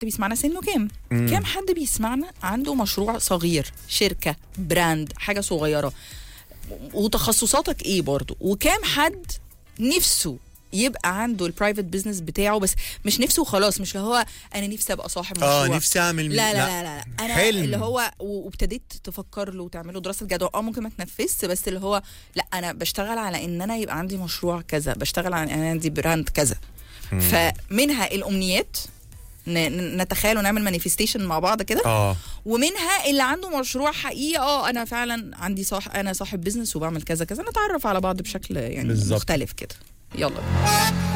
بيسمعنا سنه كام مم. كام حد بيسمعنا عنده مشروع صغير شركه براند حاجه صغيره وتخصصاتك ايه برضو وكام حد نفسه يبقى عنده البرايفت بزنس بتاعه بس مش نفسه وخلاص مش اللي هو انا نفسي ابقى صاحب مشروع اه نفسي اعمل لا لا لا لا, لا. انا حلم. اللي هو و- وابتديت تفكر له وتعمله دراسه جدوى اه ممكن ما تنفذش بس اللي هو لا انا بشتغل على ان انا يبقى عندي مشروع كذا بشتغل على ان انا عندي براند كذا فمنها الامنيات ن- ن- نتخيل ونعمل مانيفستيشن مع بعض كده اه ومنها اللي عنده مشروع حقيقي اه انا فعلا عندي صاح انا صاحب بزنس وبعمل كذا كذا نتعرف على بعض بشكل يعني بالظبط. مختلف كده يلا بينا.